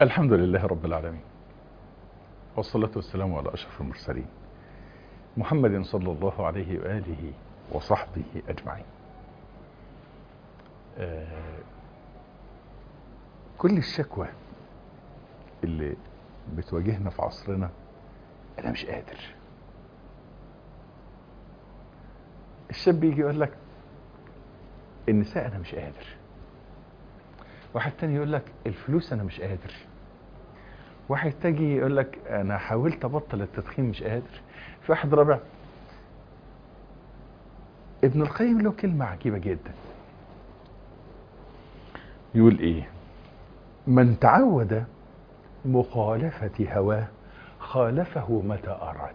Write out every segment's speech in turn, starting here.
الحمد لله رب العالمين والصلاة والسلام على أشرف المرسلين محمد صلى الله عليه وآله وصحبه أجمعين آه كل الشكوى اللي بتواجهنا في عصرنا أنا مش قادر الشاب يجي يقول لك النساء أنا مش قادر واحد تاني يقول لك الفلوس أنا مش قادر واحد تاني يقول لك أنا حاولت أبطل التدخين مش قادر في واحد رابع ابن القيم له كلمة عجيبة جدا يقول ايه من تعود مخالفة هواه خالفه متى أراد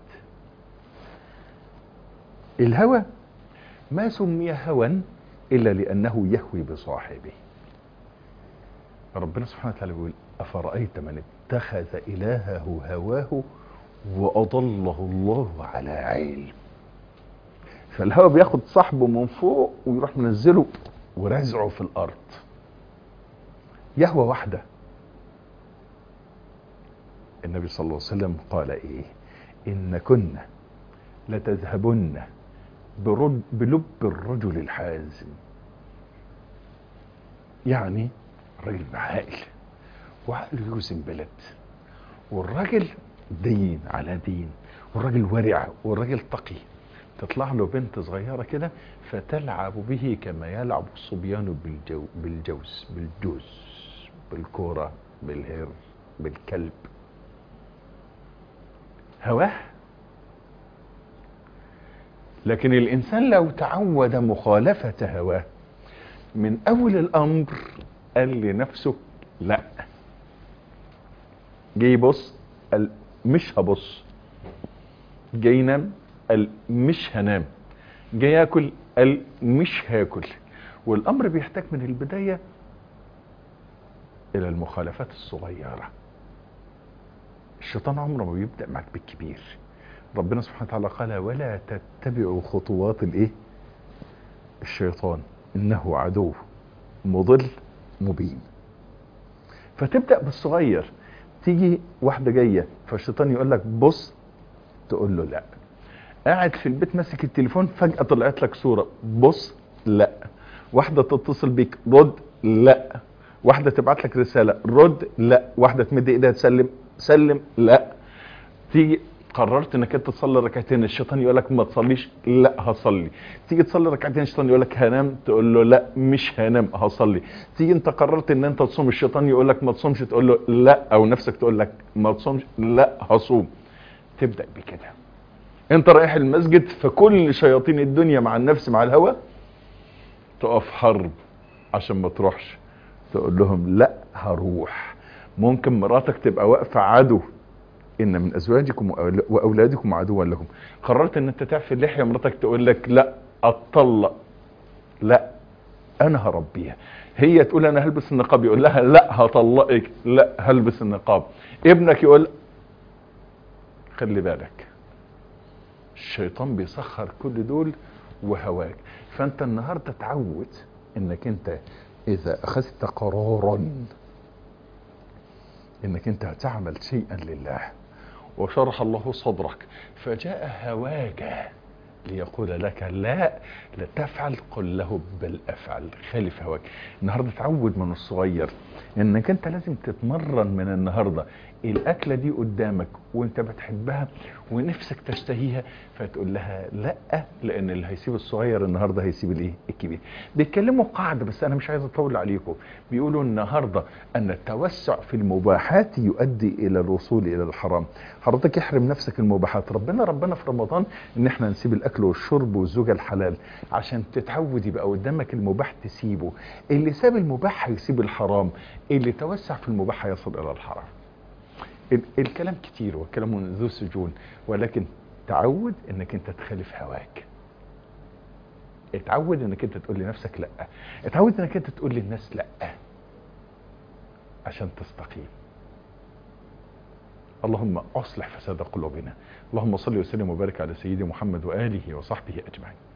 الهوى ما سمي هوى إلا لأنه يهوي بصاحبه ربنا سبحانه وتعالى يقول أفرأيت من اتخذ إلهه هواه وأضله الله على علم فالهوى بياخد صاحبه من فوق ويروح منزله ورزعه في الأرض يهوى واحدة النبي صلى الله عليه وسلم قال ايه ان كنا لتذهبن برد بلب الرجل الحازم يعني الراجل عاقل وعقله يوزن بلد والراجل دين على دين والراجل ورع والراجل تقي تطلع له بنت صغيرة كده فتلعب به كما يلعب الصبيان بالجو بالجوز بالجوز بالكورة بالهر بالكلب هواه لكن الإنسان لو تعود مخالفة هواه من أول الأمر قال لنفسه لا جاي يبص قال مش هبص جاي ينام قال مش هنام جاي ياكل قال مش هاكل والأمر بيحتاج من البداية إلى المخالفات الصغيرة الشيطان عمره ما بيبدأ معك بالكبير ربنا سبحانه وتعالى قال ولا تتبعوا خطوات الايه الشيطان انه عدو مضل مبين فتبدأ بالصغير تيجي واحدة جاية فالشيطان يقول لك بص تقول له لا قاعد في البيت ماسك التليفون فجأة طلعت لك صورة بص لا واحدة تتصل بيك رد لا واحدة تبعت لك رسالة رد لا واحدة تمد ايدها تسلم سلم لا تيجي قررت انك انت تصلي ركعتين الشيطان يقول لك ما تصليش لا هصلي تيجي تصلي ركعتين الشيطان يقول لك هنام تقول له لا مش هنام هصلي تيجي انت قررت ان انت تصوم الشيطان يقول لك ما تصومش تقول له لا او نفسك تقول لك ما تصومش لا هصوم تبدا بكده انت رايح المسجد فكل شياطين الدنيا مع النفس مع الهوى تقف حرب عشان ما تروحش تقول لهم لا هروح ممكن مراتك تبقى واقفه عدو ان من ازواجكم واولادكم عدوا لكم قررت ان انت تعفي اللحيه مراتك تقول لك لا اتطلق لا انا هربيها هي تقول انا هلبس النقاب يقول لها لا هطلقك لا هلبس النقاب ابنك يقول خلي بالك الشيطان بيسخر كل دول وهواك فانت النهارده تعود انك انت اذا اخذت قرارا انك انت هتعمل شيئا لله وشرح الله صدرك فجاء هواك ليقول لك لا لا تفعل قل له بل افعل خالف هواك النهارده تعود من الصغير انك انت لازم تتمرن من النهارده الاكله دي قدامك وانت بتحبها ونفسك تشتهيها فتقول لها لا لان اللي هيسيب الصغير النهارده هيسيب الايه الكبير بيتكلموا قاعده بس انا مش عايز اطول عليكم بيقولوا النهارده ان التوسع في المباحات يؤدي الى الوصول الى الحرام حضرتك احرم نفسك المباحات ربنا ربنا في رمضان ان احنا نسيب الاكل والشرب والزوجه الحلال عشان تتعود يبقى قدامك المباح تسيبه اللي ساب المباح هيسيب الحرام اللي توسع في المباح هيصل الى الحرام الكلام كتير والكلام ذو سجون ولكن تعود انك انت تخالف هواك اتعود انك انت تقول لنفسك لا اتعود انك انت تقول للناس لا عشان تستقيم اللهم اصلح فساد قلوبنا اللهم صل وسلم وبارك على سيدي محمد واله وصحبه اجمعين